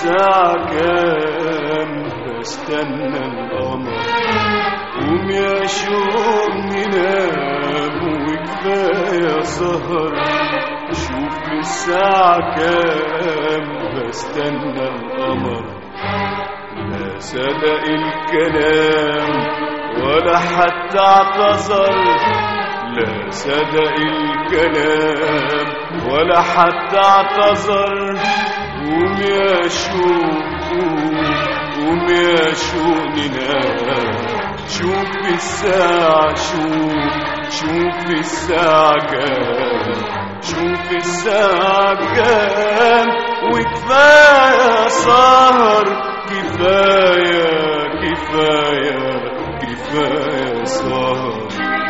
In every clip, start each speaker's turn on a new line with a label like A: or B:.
A: الساعة كام بستنى القمر قوم يا شوق ننام وكفاية سهر شوف الساعة كام بستنى القمر لا صدق الكلام ولا حتى اعتذر لا صدق الكلام ولا حتى اعتذر قوم يا شوق قوم قوم يا شوق ننام شوف الساعة شوف شوف الساعة كام شوف الساعة كام وكفاية سهر كفاية كفاية كفاية سهر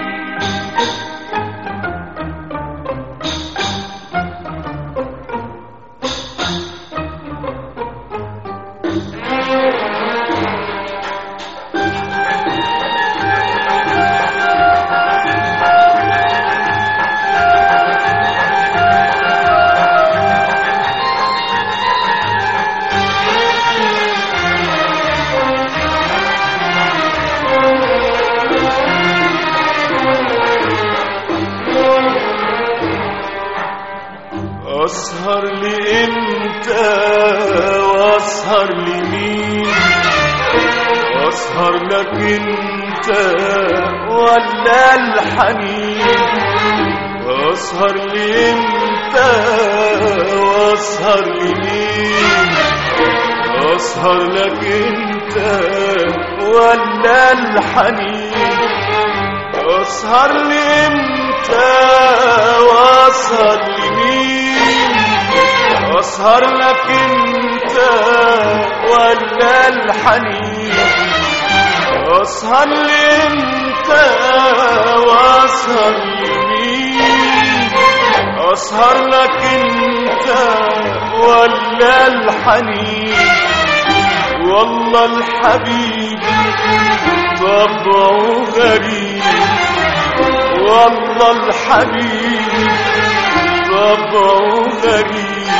A: أسهر لإمتى وأسهر لمين أسهر لك أنت ولا الحنين أسهر لإمتى وأسهر لمين أسهر لك أنت ولا الحنين أسهر لإمتى وأسهر لمين أسهر لك أنت ولا الحنين أسهر لإمتى وأسهر لمين أسهر لك أنت ولا الحنين والله الحبيب طبعه غريب والله الحبيب طبعه غريب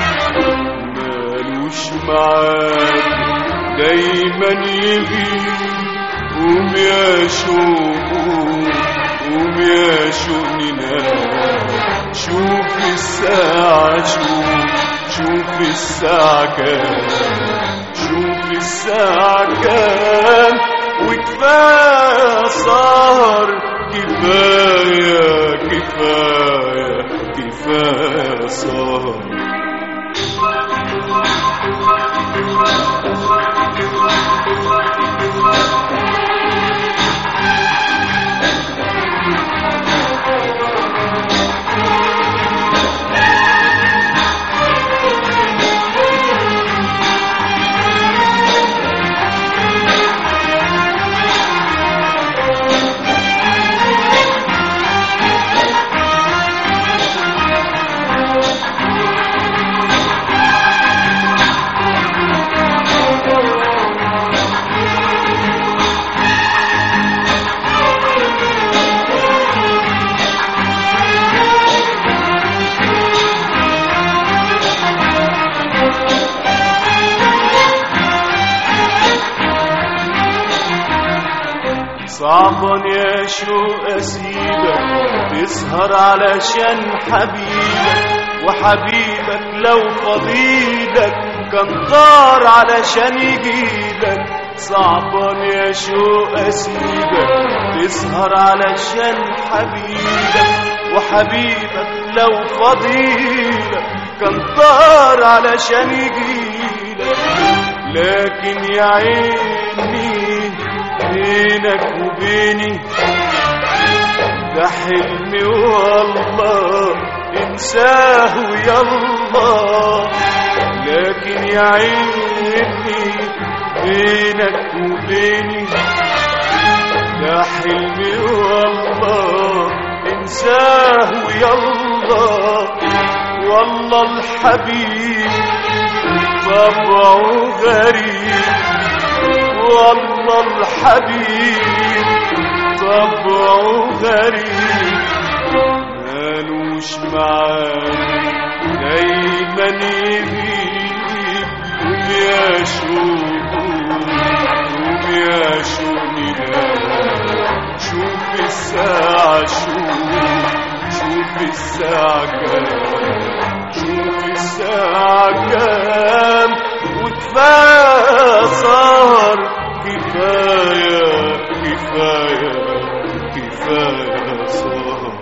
A: مالوش معاك دايما يغيب قوم يا شوق قوم يا شوق ننام شوف الساعة شوف شوف الساعة كام شوف الساعة كام وكفاية سهر كفاية كفاية كفاية سهر صعبا يا شو أسيبك تسهر علشان حبيبك وحبيبك لو فضيلك كان طار علشان يجيلك صعبا يا شو أسيبك تسهر علشان حبيبك وحبيبك لو فضيلك كان طار علشان يجيلك لكن يا عيني بينك وبيني ده حلمي والله انساه يلا لكن يا عيني بينك وبيني ده حلمي والله انساه يلا والله الحبيب طبعه غريب والله الحبيب طبعه غريب مالوش معاني دايما يغيب يا شوق قوم يا شوق ننام شوف الساعة شوف شوف الساعة كام شوف الساعة كام وكفاية صار كفاية كفاية كفاية صار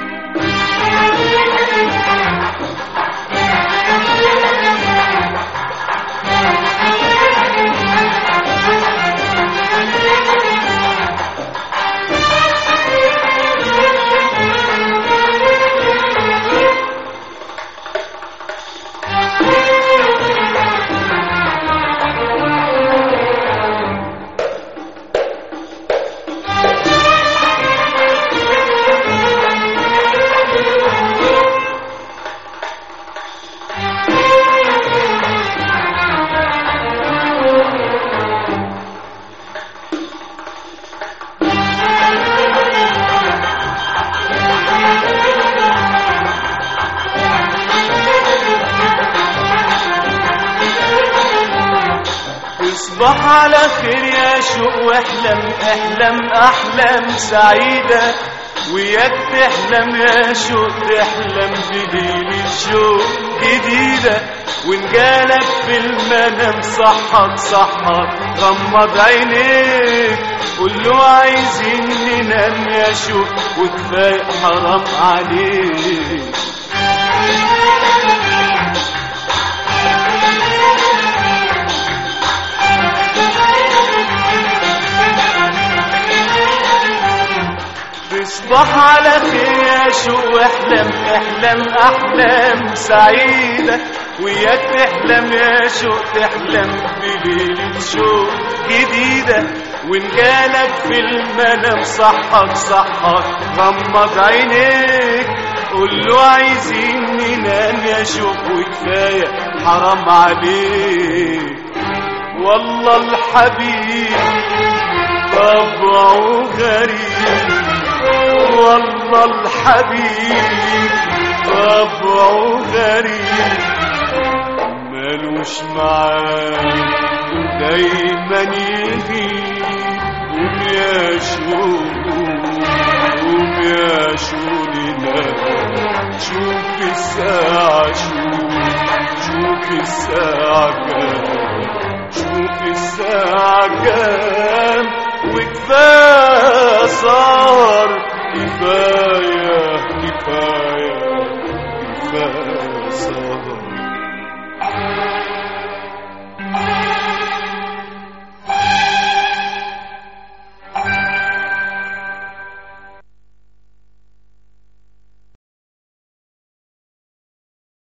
A: تصبح على خير يا شوق واحلم احلم احلام سعيدة وياك تحلم يا شوق تحلم بليلة شوق جديدة وان جالك في المنام صحك صحك غمض عينيك قول له عايزين ننام يا شوق وكفاية حرام عليك تصبح على خير يا شوق واحلم احلم احلام سعيدة وياك تحلم يا شوق تحلم بليلة شوق جديدة وان جالك في المنام صحك صحك غمض عينيك قول له عايزين ننام يا شوق وكفاية حرام عليك والله الحبيب طبعه غريب والله الحبيب طبعه غريب ملوش معاك دايما يغيب قوم يا شوق قوم يا شوق ننام شوف الساعة شوف شوف الساعة كام شوف الساعة كام وكفاية صار كفاية كفاية كفاية صار